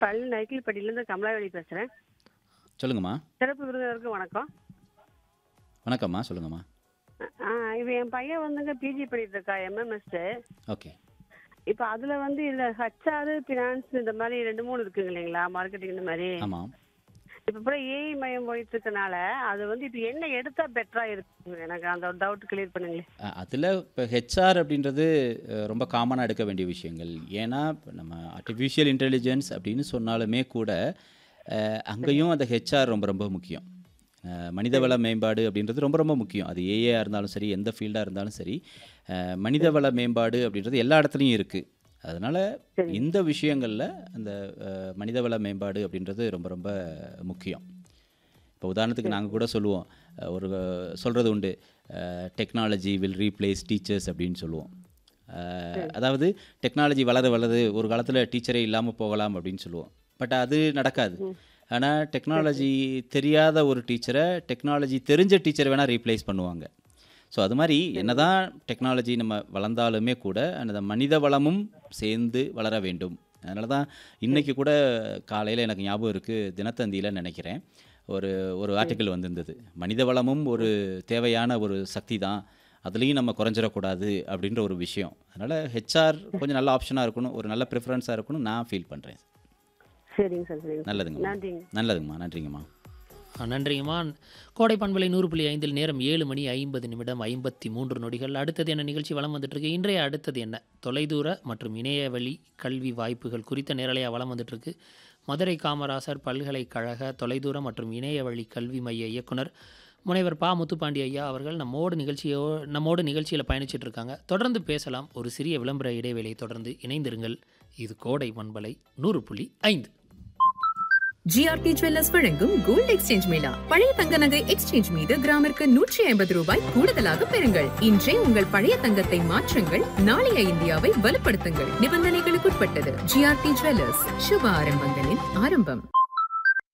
பள்ளி நைக்கிள்பட்டியிலேருந்து கமலாவதி பேசுகிறேன் சொல்லுங்கம்மா சிறப்பு விருந்தினருக்கு வணக்கம் வணக்கம்மா சொல்லுங்கம்மா ஆ இப்போ என் பையன் வந்துங்க பிஜி பண்ணிட்டு இருக்கா எம்எம்எஸ்ட்டு ஓகே இப்போ அதில் வந்து இதில் ஹச்ஆர் ஃபினான்ஸ் இந்த மாதிரி ரெண்டு மூணு இருக்குங்க இல்லைங்களா மார்க்கெட்டிங் இந்த மாதிரி ஆமாம் இப்போ அப்புறம் ஏஐ மயம் போயிட்டு இருக்கனால அது வந்து இப்போ என்ன எடுத்தா பெட்டரா இருக்குங்க எனக்கு அந்த ஒரு டவுட் கிளியர் பண்ணுங்களேன் அதில் இப்போ ஹெச்ஆர் அப்படின்றது அஹ், ரொம்ப காமனாக எடுக்க வேண்டிய விஷயங்கள் ஏன்னா இப்ப நம்ம ஆர்டிஃபிஷியல் இன்டெலிஜென்ஸ் அப்படின்னு சொன்னாலுமே கூட அஹ், அங்கேயும் அந்த ஹெச்ஆர் ரொம்ப ரொம்ப முக்கியம் அஹ், மனிதவள மேம்பாடு அப்படின்றது ரொம்ப ரொம்ப முக்கியம் அது ஏஏ இருந்தாலும் சரி எந்த ஃபீல்டாக இருந்தாலும் சரி அஹ், மனிதவள மேம்பாடு அப்படின்றது எல்லா இடத்துலையும் இருக்குது அதனால் இந்த விஷயங்களில் அந்த அஹ், மனிதவள மேம்பாடு அப்படின்றது ரொம்ப ரொம்ப முக்கியம் இப்போ உதாரணத்துக்கு நாங்கள் கூட சொல்லுவோம் அஹ், ஒரு சொல்கிறது உண்டு டெக்னாலஜி வில் ரீப்ளேஸ் டீச்சர்ஸ் அப்படின்னு சொல்லுவோம் அஹ், அதாவது டெக்னாலஜி வளர வளர ஒரு காலத்தில் டீச்சரே இல்லாமல் போகலாம் அப்படின்னு சொல்லுவோம் பட் அது நடக்காது ஆனால் டெக்னாலஜி தெரியாத ஒரு டீச்சரை டெக்னாலஜி தெரிஞ்ச டீச்சரை வேணால் ரீப்ளேஸ் பண்ணுவாங்க ஸோ அது மாதிரி என்னதான் டெக்னாலஜி நம்ம வளர்ந்தாலுமே கூட அந்த மனித வளமும் சேர்ந்து வளர வேண்டும் அதனால தான் இன்றைக்கி கூட காலையில் எனக்கு ஞாபகம் இருக்குது தினத்தந்தியில் நினைக்கிறேன் ஒரு ஒரு ஆர்டிக்கல் வந்திருந்தது மனித வளமும் ஒரு தேவையான ஒரு சக்தி தான் அதுலேயும் நம்ம குறைஞ்சிடக்கூடாது அப்படின்ற ஒரு விஷயம் அதனால் ஹெச்ஆர் கொஞ்சம் நல்ல ஆப்ஷனாக இருக்கணும் ஒரு நல்ல ப்ரிஃபரன்ஸாக இருக்கணும் நான் ஃபீல் பண்ணுறேன் சரிங்க சார் சரிங்க நல்லதுங்கம்மா நன்றிங்க நல்லதுங்கம்மா நன்றிங்கம்மா ஆ, நன்றிங்கம்மா கோடை பண்பலை நூறு புள்ளி ஐந்தில் நேரம் ஏழு மணி ஐம்பது நிமிடம் ஐம்பத்தி மூன்று நொடிகள் அடுத்தது என்ன நிகழ்ச்சி வலம் வந்துட்டு இருக்கு இன்றைய அடுத்தது என்ன தொலைதூர மற்றும் இணையவழி கல்வி வாய்ப்புகள் குறித்த நேரலையாக வலம் வந்துட்டு இருக்கு மதுரை காமராசர் பல்கலைக்கழக தொலைதூர மற்றும் இணையவழி கல்வி மைய இயக்குனர் முனைவர் பா முத்துப்பாண்டி ஐயா அவர்கள் நம்மோடு நிகழ்ச்சியோ நம்மோடு நிகழ்ச்சியில் பயணிச்சிட்டு இருக்காங்க தொடர்ந்து பேசலாம் ஒரு சிறிய விளம்பர இடைவேளையை தொடர்ந்து இணைந்திருங்கள் இது கோடை பண்பலை நூறு புள்ளி ஐந்து ஜிஆர்டி ஜுவல்லர்ஸ் வழங்கும் கோல்ட் எக்ஸ்சேஞ்ச் மேளா பழைய தங்க நகை எக்ஸ்சேஞ்ச் மீது கிராமிற்கு நூற்றி ஐம்பது ரூபாய் கூடுதலாக பெறுங்கள் இன்றே உங்கள் பழைய தங்கத்தை மாற்றுங்கள் நாளைய இந்தியாவை வலுப்படுத்துங்கள் நிபந்தனைகளுக்குட்பட்டது ஜிஆர்டி ஜுவல்லர்ஸ் சுப ஆரம்பங்களின் ஆரம்பம்